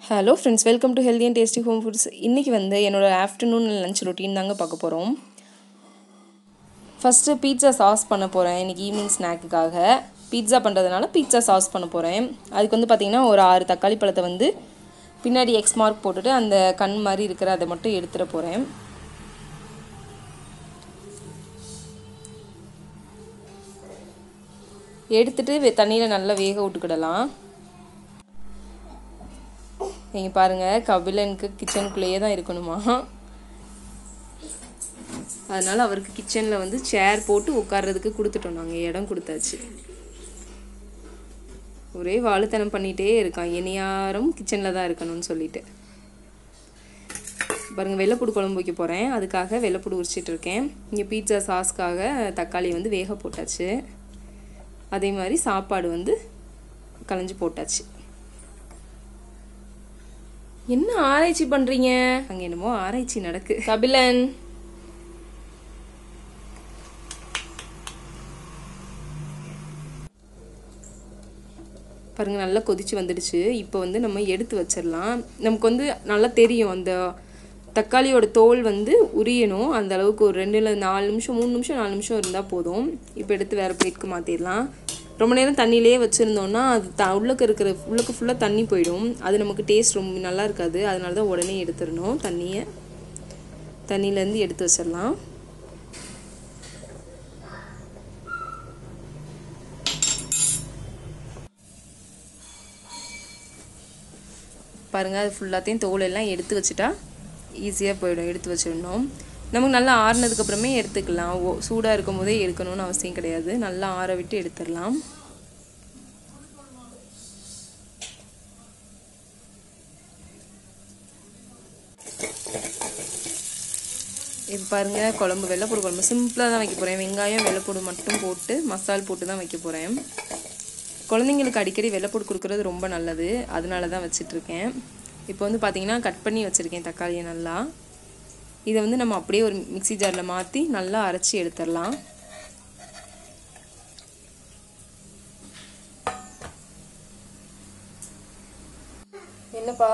hello friends welcome to healthy and tasty home foods இன்றைக்கி வந்து என்னோடய ஆஃப்டர்நூன் லஞ்ச் ரொட்டீன் தாங்க பார்க்க போகிறோம் ஃபஸ்ட்டு பீட்சா சாஸ் பண்ண போகிறேன் இன்றைக்கி ஈவினிங் ஸ்நாக்குக்காக பீட்சா பண்ணுறதுனால பீட்சா சாஸ் பண்ண போகிறேன் அதுக்கு வந்து பார்த்திங்கன்னா ஒரு ஆறு தக்காளி பழத்தை வந்து பின்னாடி எக்ஸ் மார்க் போட்டுட்டு அந்த கண் மாதிரி இருக்கிற அதை மட்டும் எடுத்துட போகிறேன் எடுத்துட்டு தண்ணியில் நல்லா வேக விட்டுக்கிடலாம் நீங்கள் பாருங்கள் கபிலனுக்கு கிச்சனுக்குள்ளேயே தான் இருக்கணுமா அதனால் அவருக்கு கிச்சனில் வந்து சேர் போட்டு உட்கார்றதுக்கு கொடுத்துட்டோம் நாங்கள் இடம் கொடுத்தாச்சு ஒரே வாழுத்தனம் பண்ணிகிட்டே இருக்கான் இனியாரும் கிச்சனில் தான் இருக்கணும்னு சொல்லிட்டு பாருங்கள் வெள்ளைப்பூடு குழம்பு வைக்க போகிறேன் அதுக்காக வெள்ளைப்பூடு உரிச்சிட்டு இருக்கேன் இங்கே பீட்சா சாஸ்க்காக தக்காளி வந்து வேக போட்டாச்சு அதே மாதிரி சாப்பாடு வந்து களைஞ்சி போட்டாச்சு என்ன ஆராய்ச்சி பண்றீங்க அங்க என்னமோ ஆராய்ச்சி நடக்கு கபிலன் பாருங்க நல்லா கொதிச்சு வந்துடுச்சு இப்போ வந்து நம்ம எடுத்து வச்சிடலாம் நமக்கு வந்து நல்லா தெரியும் அந்த தக்காளியோட தோல் வந்து உரியணும் அந்த அளவுக்கு ஒரு ரெண்டுல நாலு நிமிஷம் மூணு நிமிஷம் நாலு நிமிஷம் இருந்தால் போதும் இப்போ எடுத்து வேறு பிளேட்க்கு மாற்றிடலாம் ரொம்ப நேரம் தண்ணியிலே வச்சுருந்தோம்னா அது த உள்ளக்க இருக்கிற உள்ளக்க ஃபுல்லாக தண்ணி போயிடும் அது நமக்கு டேஸ்ட் ரொம்ப நல்லா இருக்காது அதனால தான் உடனே எடுத்துடணும் தண்ணியை தண்ணியிலேருந்து எடுத்து வச்சிடலாம் பாருங்கள் அது ஃபுல்லாத்தையும் தோலெல்லாம் எடுத்து வச்சுட்டா ஈஸியாக போயிடும் எடுத்து வச்சிடணும் நமக்கு நல்லா ஆறுனதுக்கப்புறமே எடுத்துக்கலாம் ஓ சூடாக இருக்கும் போதே எடுக்கணும்னு அவசியம் கிடையாது நல்லா ஆற விட்டு எடுத்துடலாம் இப்போ பாருங்கள் குழம்பு வெள்ளைப்பூடு குழம்பு சிம்பிளாக தான் வைக்க போகிறேன் வெங்காயம் வெள்ளைப்பூடு மட்டும் போட்டு மசால் போட்டு தான் வைக்க போகிறேன் குழந்தைங்களுக்கு அடிக்கடி வெள்ளைப்பூடு கொடுக்குறது ரொம்ப நல்லது அதனால தான் வச்சிட்ருக்கேன் இப்போ வந்து பார்த்தீங்கன்னா கட் பண்ணி வச்சுருக்கேன் தக்காளியை நல்லா இதை வந்து நம்ம அப்படியே ஒரு மிக்சி ஜாரில் மாற்றி நல்லா அரைச்சி எடுத்துடலாம் என்னப்பா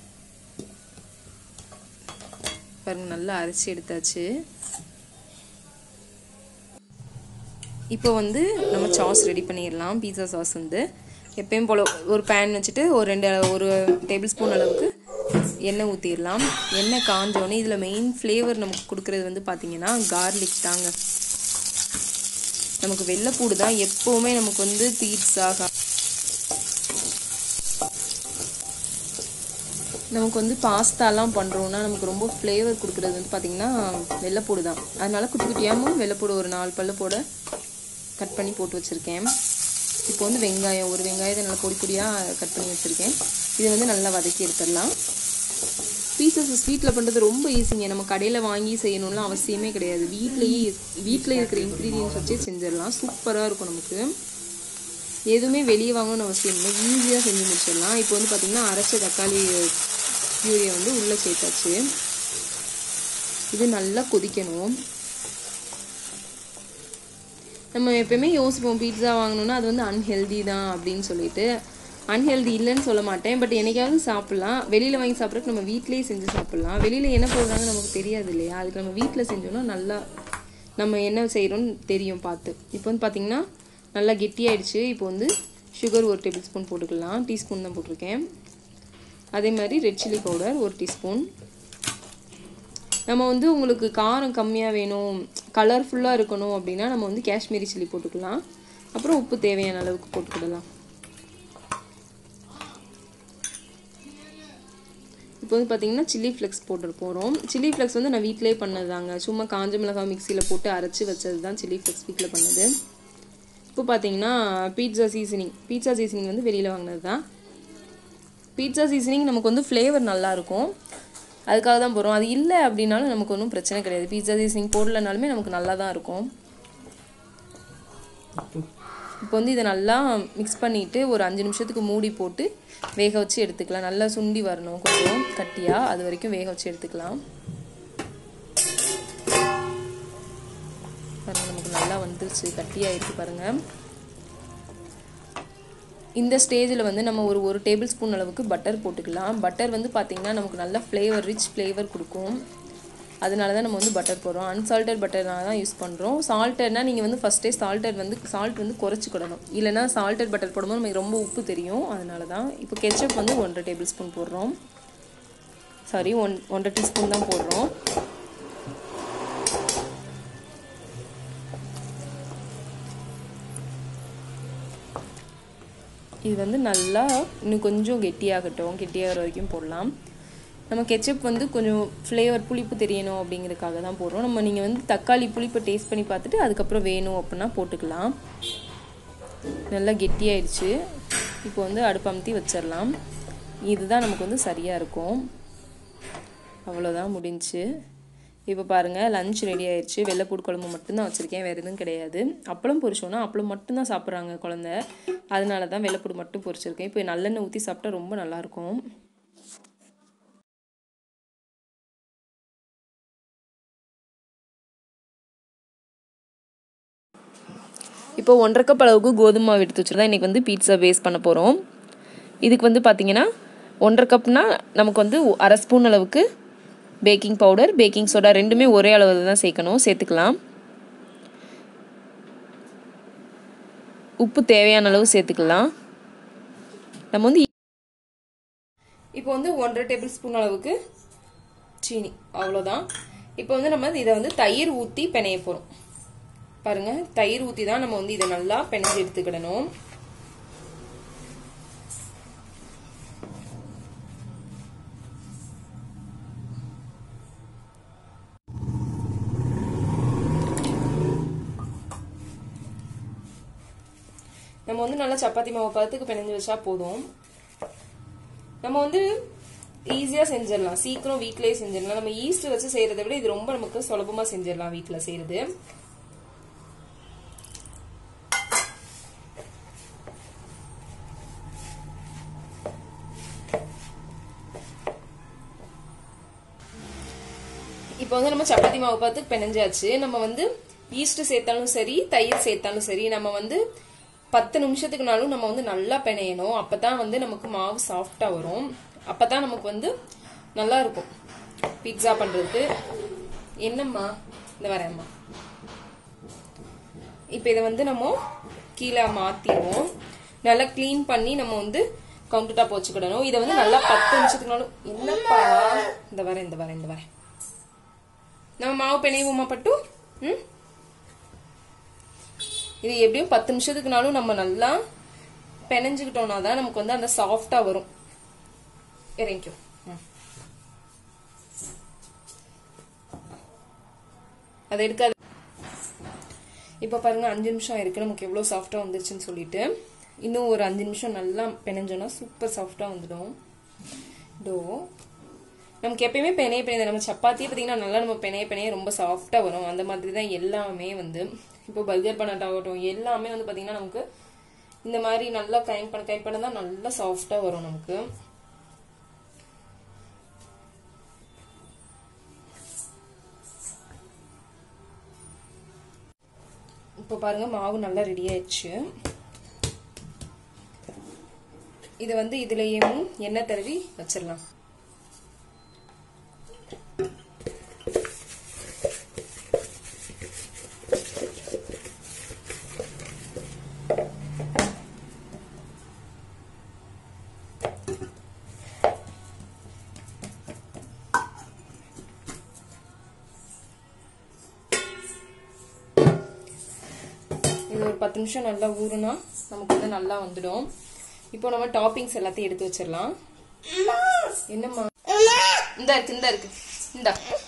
பாருங்க நல்லா அரைச்சி எடுத்தாச்சு இப்போ வந்து நம்ம சாஸ் ரெடி பண்ணிடலாம் பீஸா சாஸ் வந்து எப்பயும் போல் ஒரு பேன் வச்சுட்டு ஒரு ரெண்டு ஒரு டேபிள் ஸ்பூன் அளவுக்கு எண்ணெய் ஊற்றிடலாம் எண்ணெய் காஞ்சோடனே இதில் மெயின் ஃப்ளேவர் நமக்கு கொடுக்குறது வந்து பார்த்திங்கன்னா கார்லிக் தாங்க நமக்கு வெள்ளைப்பூடு தான் எப்போவுமே நமக்கு வந்து பீட்ஸா நமக்கு வந்து பாஸ்தாலாம் பண்ணுறோன்னா நமக்கு ரொம்ப ஃப்ளேவர் கொடுக்குறது வந்து பார்த்திங்கன்னா வெள்ளைப்பூடு தான் அதனால குட்டி குட்டியாகவும் வெள்ளைப்பூடு ஒரு நாலு பல்லு போட கட் பண்ணி போட்டு வச்சுருக்கேன் இப்போ வந்து வெங்காயம் ஒரு வெங்காயத்தை நல்லா பொடி பொடியாக கட் பண்ணி வச்சுருக்கேன் இதை வந்து நல்லா வதக்கி எடுத்துடலாம் பீசஸ் வீட்டில் பண்ணுறது ரொம்ப ஈஸிங்க நம்ம கடையில் வாங்கி செய்யணும்லாம் அவசியமே கிடையாது வீட்லேயே வீட்டில் இருக்கிற இன்க்ரீடியன்ஸ் வச்சே செஞ்சிடலாம் சூப்பராக இருக்கும் நமக்கு எதுவுமே வெளியே வாங்கணும்னு அவசியம் இல்லை ஈஸியாக செஞ்சு முடிச்சிடலாம் இப்போ வந்து பார்த்திங்கன்னா அரைச்ச தக்காளி பியூரியை வந்து உள்ளே சேர்த்தாச்சு இது நல்லா கொதிக்கணும் நம்ம எப்பயுமே யோசிப்போம் பீட்சா வாங்கணும்னா அது வந்து அன்ஹெல்தி தான் அப்படின்னு சொல்லிட்டு அன்ஹெல்தி இல்லைன்னு சொல்ல மாட்டேன் பட் என்னைக்காவது சாப்பிட்லாம் வெளியில் வாங்கி சாப்பிட்றதுக்கு நம்ம வீட்டிலேயே செஞ்சு சாப்பிட்லாம் வெளியில் என்ன போடுறாங்கன்னு நமக்கு தெரியாது இல்லையா அதுக்கு நம்ம வீட்டில் செஞ்சோன்னா நல்லா நம்ம என்ன செய்கிறோன்னு தெரியும் பார்த்து இப்போ வந்து பார்த்திங்கன்னா நல்லா கெட்டியாயிடுச்சு இப்போ வந்து சுகர் ஒரு டேபிள் ஸ்பூன் போட்டுக்கலாம் டீஸ்பூன் தான் போட்டிருக்கேன் அதே மாதிரி ரெட் சில்லி பவுடர் ஒரு டீஸ்பூன் நம்ம வந்து உங்களுக்கு காரம் கம்மியாக வேணும் கலர்ஃபுல்லாக இருக்கணும் அப்படின்னா நம்ம வந்து காஷ்மீரி சில்லி போட்டுக்கலாம் அப்புறம் உப்பு தேவையான அளவுக்கு போட்டுக்கிடலாம் இப்போ வந்து பார்த்திங்கன்னா சில்லி ஃப்ளெக்ஸ் போட்டு போகிறோம் சில்லி ஃப்ளெக்ஸ் வந்து நான் வீட்டிலே பண்ணது தாங்க சும்மா காஞ்ச மிளகாய் மிக்சியில் போட்டு அரைச்சி வச்சது தான் சில்லி ஃப்ளெக்ஸ் வீட்டில் பண்ணது இப்போ பார்த்தீங்கன்னா பீட்சா சீசனிங் பீட்சா சீசனிங் வந்து வெளியில் வாங்கினது தான் பீட்சா சீசனிங் நமக்கு வந்து ஃப்ளேவர் நல்லாயிருக்கும் அதுக்காக தான் போகிறோம் அது இல்லை அப்படின்னாலும் நமக்கு ஒன்றும் பிரச்சனை கிடையாது பீட்சா சீசனிங் போடலனாலுமே நமக்கு நல்லா தான் இருக்கும் இப்போ வந்து இதை நல்லா மிக்ஸ் பண்ணிவிட்டு ஒரு அஞ்சு நிமிஷத்துக்கு மூடி போட்டு வேக வச்சு எடுத்துக்கலாம் நல்லா சுண்டி வரணும் கொஞ்சம் கட்டியாக அது வரைக்கும் வேக வச்சு எடுத்துக்கலாம் பாருங்கள் நமக்கு நல்லா வந்துருச்சு கட்டியாக இருக்குது பாருங்கள் இந்த ஸ்டேஜில் வந்து நம்ம ஒரு ஒரு டேபிள் ஸ்பூன் அளவுக்கு பட்டர் போட்டுக்கலாம் பட்டர் வந்து பார்த்திங்கன்னா நமக்கு நல்ல ஃப்ளேவர் ரிச் ஃப்ளேவர் கொடுக்கும் அதனால தான் நம்ம வந்து பட்டர் போடுறோம் அன்சால்டட் பட்டர்னால தான் யூஸ் பண்ணுறோம் சால்ட்டட்னா நீங்கள் வந்து ஃபஸ்ட்டே சால்ட்டட் வந்து சால்ட் வந்து குறைச்சிக்கிடணும் இல்லைனா சால்ட்டட் பட்டர் போடும்போது நமக்கு ரொம்ப உப்பு தெரியும் அதனால தான் இப்போ கெச்சப் வந்து ஒன்றரை டேபிள் ஸ்பூன் போடுறோம் சாரி ஒன் ஒன்றரை டீஸ்பூன் தான் போடுறோம் இது வந்து நல்லா இன்னும் கொஞ்சம் கெட்டியாகட்டும் கெட்டியாகிற வரைக்கும் போடலாம் நம்ம கெச்சப் வந்து கொஞ்சம் ஃப்ளேவர் புளிப்பு தெரியணும் அப்படிங்கிறதுக்காக தான் போடுறோம் நம்ம நீங்கள் வந்து தக்காளி புளிப்பை டேஸ்ட் பண்ணி பார்த்துட்டு அதுக்கப்புறம் வேணும் அப்படின்னா போட்டுக்கலாம் நல்லா கெட்டியாயிடுச்சு இப்போ வந்து அடுப்பு அமுத்தி வச்சிடலாம் இதுதான் நமக்கு வந்து சரியாக இருக்கும் அவ்வளோதான் முடிஞ்சு இப்போ பாருங்கள் லஞ்ச் ரெடி ஆயிடுச்சு வெள்ளைப்பூடு குழம்பு மட்டும்தான் வச்சுருக்கேன் வேறு எதுவும் கிடையாது அப்பளம் பொரிச்சோன்னா அப்பளம் மட்டும்தான் சாப்பிட்றாங்க குழந்த அதனால தான் வெள்ளைப்பூடு மட்டும் பொரிச்சிருக்கேன் இப்போ நல்லெண்ணெய் ஊற்றி சாப்பிட்டா ரொம்ப நல்லாயிருக்கும் இப்போ ஒன்றரை கப் அளவுக்கு கோதுமை மாவு எடுத்து வச்சுருந்தா இன்றைக்கி வந்து பீட்சா பேஸ் பண்ண போகிறோம் இதுக்கு வந்து பார்த்திங்கன்னா ஒன்றரை கப்னா நமக்கு வந்து அரை ஸ்பூன் அளவுக்கு பேக்கிங் பவுடர் பேக்கிங் சோடா ரெண்டுமே ஒரே அளவில் தான் சேர்க்கணும் சேர்த்துக்கலாம் உப்பு தேவையான அளவு சேர்த்துக்கலாம் நம்ம வந்து இப்போ வந்து ஒன்றரை டேபிள் ஸ்பூன் அளவுக்கு சீனி அவ்வளோதான் இப்போ வந்து நம்ம இதை வந்து தயிர் ஊற்றி பிணைய போகிறோம் பாருங்க தயிர் ஊற்றி தான் நம்ம வந்து இதை நல்லா பிணைஞ்சு எடுத்துக்கிடணும் நம்ம வந்து நல்லா சப்பாத்தி மாவு பதத்துக்கு பிணைஞ்சு வச்சா போதும் நம்ம வந்து ஈஸியாக செஞ்சிடலாம் சீக்கிரம் வீட்டிலேயே செஞ்சிடலாம் நம்ம ஈஸ்ட் வச்சு செய்கிறத விட இது ரொம்ப நமக்கு சுலபமாக செஞ்சிடலாம் வீட்டில் செய்கிறது இப்போ வந்து நம்ம சப்பாத்தி மாவு பார்த்து பிணைஞ்சாச்சு நம்ம வந்து ஈஸ்ட் சேர்த்தாலும் சரி தயிர் சேர்த்தாலும் சரி நம்ம வந்து பத்து நிமிஷத்துக்குனாலும் நம்ம வந்து நல்லா பிணையணும் அப்பதான் வந்து நமக்கு மாவு சாஃப்டா வரும் அப்பதான் நமக்கு வந்து நல்லா இருக்கும் பீட்சா பண்றதுக்கு என்னம்மா இந்த வரேம்மா இப்போ இதை வந்து நம்ம கீழே மாத்திடுவோம் நல்லா க்ளீன் பண்ணி நம்ம வந்து கவுண்டர் டாப் வச்சுக்கிடணும் இதை வந்து நல்லா பத்து நிமிஷத்துக்குனாலும் என்னப்பா இந்த வரேன் இந்த வரேன் இந்த வரேன் நம்ம மாவு பிணைவோமா பட்டு ம் இது எப்படியும் பத்து நிமிஷத்துக்குனாலும் நம்ம நல்லா பிணைஞ்சுக்கிட்டோம்னா தான் நமக்கு வந்து அந்த சாஃப்டா வரும் இறங்கிக்கும் அதை எடுக்காது இப்போ பாருங்க அஞ்சு நிமிஷம் இருக்கு நமக்கு எவ்வளோ சாஃப்டா வந்துருச்சுன்னு சொல்லிட்டு இன்னும் ஒரு அஞ்சு நிமிஷம் நல்லா பிணைஞ்சோன்னா சூப்பர் சாஃப்டா வந்துடும் டோ நமக்கு எப்பயுமே பெனைய பெனைய நம்ம சப்பாத்தியே பார்த்தீங்கன்னா நல்லா நம்ம பெனைய பெனைய ரொம்ப சாஃப்டாக வரும் அந்த மாதிரி தான் எல்லாமே வந்து இப்போ பர்கர் பண்ணட்டாகட்டும் எல்லாமே வந்து பார்த்தீங்கன்னா நமக்கு இந்த மாதிரி நல்லா கைண்ட் பண்ண கைண்ட் பண்ண தான் நல்லா சாஃப்டாக வரும் நமக்கு இப்போ பாருங்க மாவு நல்லா ரெடி ஆயிடுச்சு இதை வந்து இதுலயும் எண்ணெய் தடவி வச்சிடலாம் இது ஒரு பத்து நிமிஷம் நல்லா ஊறுனா நமக்கு வந்து நல்லா வந்துடும் இப்போ நம்ம டாப்பிங்ஸ் எல்லாத்தையும் எடுத்து வச்சிடலாம் என்னம்மா இந்த இருக்கு இந்த இருக்கு இந்த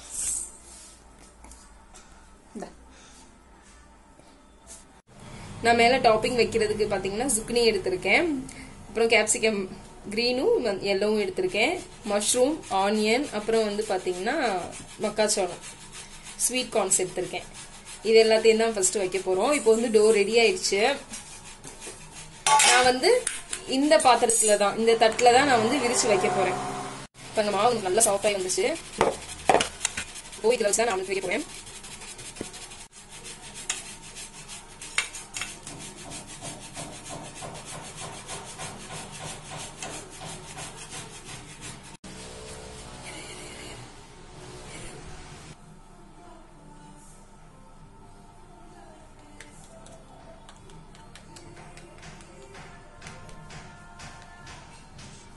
நான் மேல டாப்பிங் வைக்கிறதுக்கு பாத்தீங்கன்னா சுக்னி எடுத்திருக்கேன் அப்புறம் கேப்சிகம் க்ரீனும் எல்லோவும் எடுத்திருக்கேன் மஷ்ரூம் ஆனியன் அப்புறம் வந்து பாத்தீங்கன்னா மக்காச்சோளம் ஸ்வீட் கார்ன்ஸ் எடுத்திருக்கேன் இது எல்லாத்தையும் தான் ஃபர்ஸ்ட் வைக்க போறோம் இப்போ வந்து டோ ரெடி ஆயிடுச்சு நான் வந்து இந்த பாத்திரத்துல தான் இந்த தட்டுல தான் நான் வந்து விரிச்சு வைக்க போறேன் இப்போ அந்த மாவு நல்லா சாஃப்டாகி வந்துச்சு இப்போ இதில் வச்சு தான் நான் வைக்க போறேன்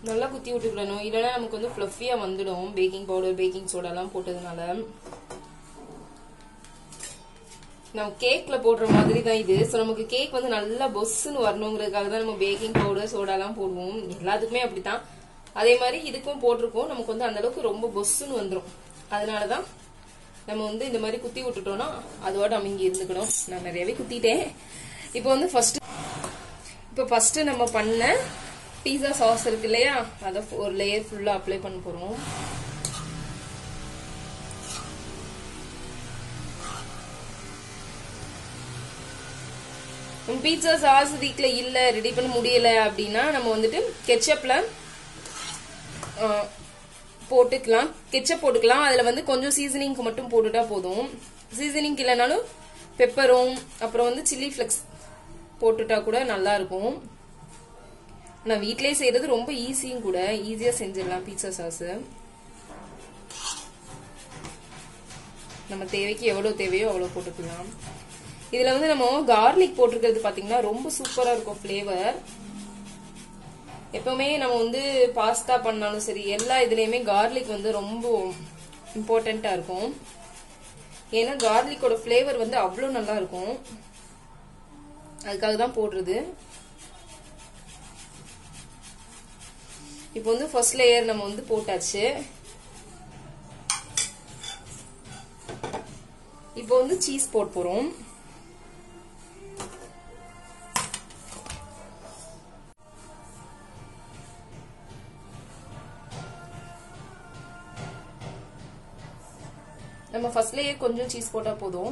நல்லா குத்தி விட்டுக்கிடணும் இல்லைன்னா நமக்கு வந்து ஃப்ளஃபியா வந்துடும் பேக்கிங் பவுடர் பேக்கிங் சோடாலாம் போட்டதுனால நம்ம கேக்ல போடுற மாதிரி தான் இது ஸோ நமக்கு கேக் வந்து நல்லா பொஸ்ன்னு வரணுங்கிறதுக்காக தான் நம்ம பேக்கிங் பவுடர் சோடாலாம் போடுவோம் எல்லாத்துக்குமே அப்படித்தான் அதே மாதிரி இதுக்கும் போட்டிருக்கோம் நமக்கு வந்து அந்த அளவுக்கு ரொம்ப பொஸ்ன்னு வந்துடும் அதனாலதான் நம்ம வந்து இந்த மாதிரி குத்தி விட்டுட்டோம்னா அதோட அமைங்கி இருந்துக்கணும் நான் நிறையவே குத்திட்டேன் இப்போ வந்து ஃபர்ஸ்ட் இப்போ ஃபர்ஸ்ட் நம்ம பண்ண பீஸா சாஸ் இருக்கு இல்லையா அதை ஒரு லேயர் ஃபுல்லா அப்ளை பண்ண போறோம் பீட்சா சாஸ் வீட்ல இல்ல ரெடி பண்ண முடியல அப்படின்னா நம்ம வந்துட்டு கெச்சப்ல போட்டுக்கலாம் கெச்சப் போட்டுக்கலாம் அதுல வந்து கொஞ்சம் சீசனிங்க்கு மட்டும் போட்டுட்டா போதும் சீசனிங் இல்லைனாலும் பெப்பரும் அப்புறம் வந்து சில்லி ஃபிளக்ஸ் போட்டுட்டா கூட நல்லா இருக்கும் நான் வீட்லயே செய்யறது ரொம்ப ஈஸியும் கூட ஈஸியா செஞ்சிடலாம் பீட்சா சாஸ் நம்ம தேவைக்கு எவ்வளவு தேவையோ அவ்வளவு போட்டுக்கலாம் இதுல வந்து நம்ம கார்லிக் போட்டிருக்கிறது பாத்தீங்கன்னா ரொம்ப சூப்பரா இருக்கும் ஃபிளேவர் எப்பவுமே நம்ம வந்து பாஸ்தா பண்ணாலும் சரி எல்லா இதுலயுமே கார்லிக் வந்து ரொம்ப இம்பார்ட்டண்டா இருக்கும் ஏன்னா கார்லிக்கோட ஃபிளேவர் வந்து அவ்வளோ நல்லா இருக்கும் அதுக்காக தான் போடுறது இப்போ வந்து ஃபர்ஸ்ட் லேயர் நம்ம வந்து போட்டாச்சு இப்போ வந்து சீஸ் போட் போறோம் நம்ம ஃபர்ஸ்ட் லேயர் கொஞ்சம் சீஸ் போட்டா போதும்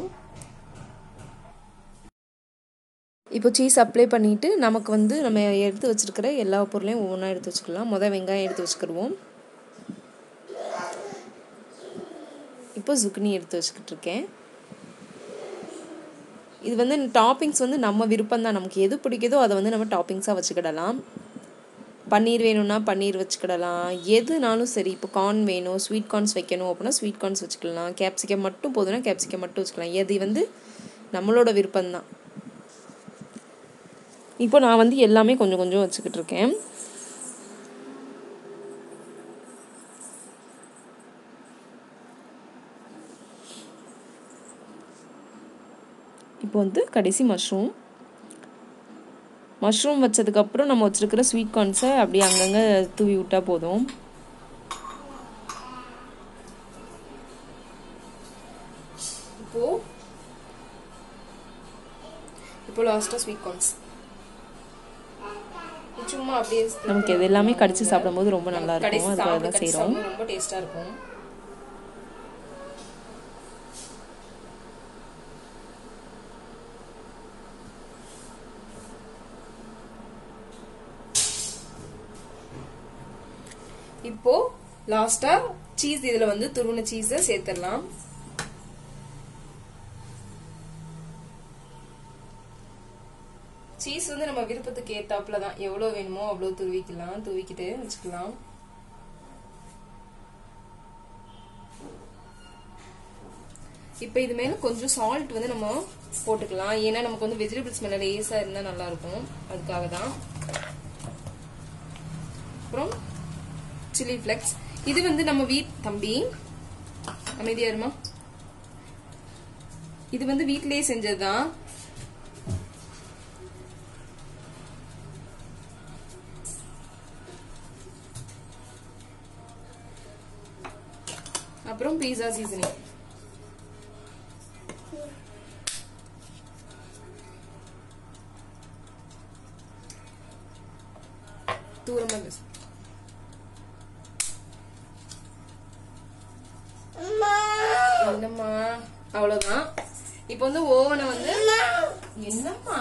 இப்போ சீஸ் அப்ளை பண்ணிட்டு நமக்கு வந்து நம்ம எடுத்து வச்சிருக்கிற எல்லா பொருளையும் ஒவ்வொன்றா எடுத்து வச்சுக்கலாம் முதல் வெங்காயம் எடுத்து வச்சுக்கிடுவோம் இப்போ zucchini எடுத்து வச்சுக்கிட்டு இருக்கேன் இது வந்து டாப்பிங்ஸ் வந்து நம்ம விருப்பம் தான் நமக்கு எது பிடிக்குதோ அதை வந்து நம்ம டாப்பிங்ஸாக வச்சுக்கிடலாம் பன்னீர் வேணும்னா பன்னீர் வச்சுக்கிடலாம் எதுனாலும் சரி இப்போ கார்ன் வேணும் ஸ்வீட் கார்ன்ஸ் வைக்கணும் அப்படின்னா ஸ்வீட் கார்ன்ஸ் வச்சுக்கலாம் கேப்சிகம் மட்டும் போதும்னா கேப்சிகம் மட்டும் வச்சுக்கலாம் எது வந்து நம்மளோட விருப்பம்தான் இப்போ நான் வந்து எல்லாமே கொஞ்சம் கொஞ்சம் வச்சுக்கிட்டு இருக்கேன் இப்போ வந்து கடைசி மஷ்ரூம் மஷ்ரூம் வச்சதுக்கப்புறம் நம்ம வச்சுருக்கிற ஸ்வீட் கார்ன்ஸை அப்படியே அங்கங்கே தூவி விட்டா போதும் இப்போ இப்போ லாஸ்ட்டாக ஸ்வீட் கார்ன்ஸ் சும்மா அப்படியே நமக்கு இது எல்லாமே கடிச்சு சாப்பிடும்போது ரொம்ப நல்லா கடைசி இருக்கும் அதுக்காக சாப்பிட தான் கடிச்சு செய்கிறோம் சாப்பிட ரொம்ப டேஸ்டா இருக்கும் இப்போ லாஸ்டா சீஸ் இதுல வந்து துருவன சீஸை சேர்த்துடலாம் சீஸ் வந்து நம்ம விருப்பத்துக்கு ஏத்தாப்புல தான் எவ்வளவு வேணுமோ அவ்வளவு துருவிக்கலாம் துருவிக்கிட்டு வச்சுக்கலாம் இப்போ இது மேல கொஞ்சம் சால்ட் வந்து நம்ம போட்டுக்கலாம் ஏன்னா நமக்கு வந்து வெஜிடபிள்ஸ் மேல லேசா இருந்தா நல்லா இருக்கும் அதுக்காக தான் அப்புறம் சில்லி ஃபிளெக்ஸ் இது வந்து நம்ம வீட் தம்பி அமைதியா இருமா இது வந்து வீட்லயே செஞ்சதுதான் அப்புறம் பீஸா சீசனிங் தூரமா பேசு என்னம்மா அவ்வளவுதான் இப்போ வந்து ஓவனை வந்து என்னம்மா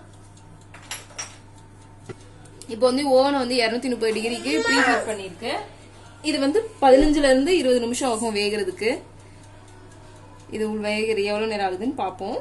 இப்போ வந்து ஓவனை வந்து இருநூத்தி முப்பது டிகிரிக்கு ப்ரீ ஹீட் பண்ணிருக்கு இது வந்து பதினஞ்சுல இருந்து இருபது நிமிஷம் ஆகும் வேகிறதுக்கு இது உள் வேகிற எவ்வளவு நேரம் ஆகுதுன்னு பார்ப்போம்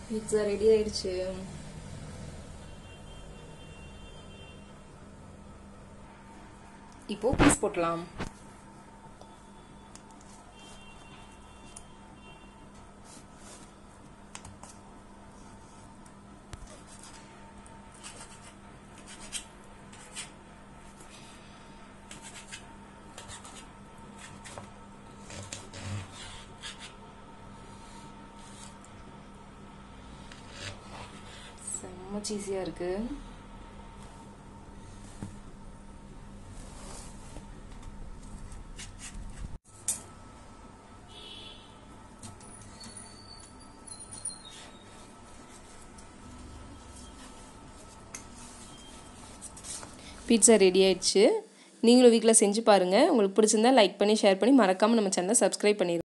பீட்சா ரெடி ஆயிடுச்சு இப்போ பீஸ் போட்டலாம் செம்ம சீஸியாக இருக்கு பீட்சா ரெடி ஆயிடுச்சு நீங்களும் வீட்டில் செஞ்சு பாருங்கள் உங்களுக்கு பிடிச்சிருந்தா லைக் பண்ணி ஷேர் பண்ணி மறக்காமல் நம்ம சேனலை சப்ஸ்கிரைப் பண்ணிடுங்க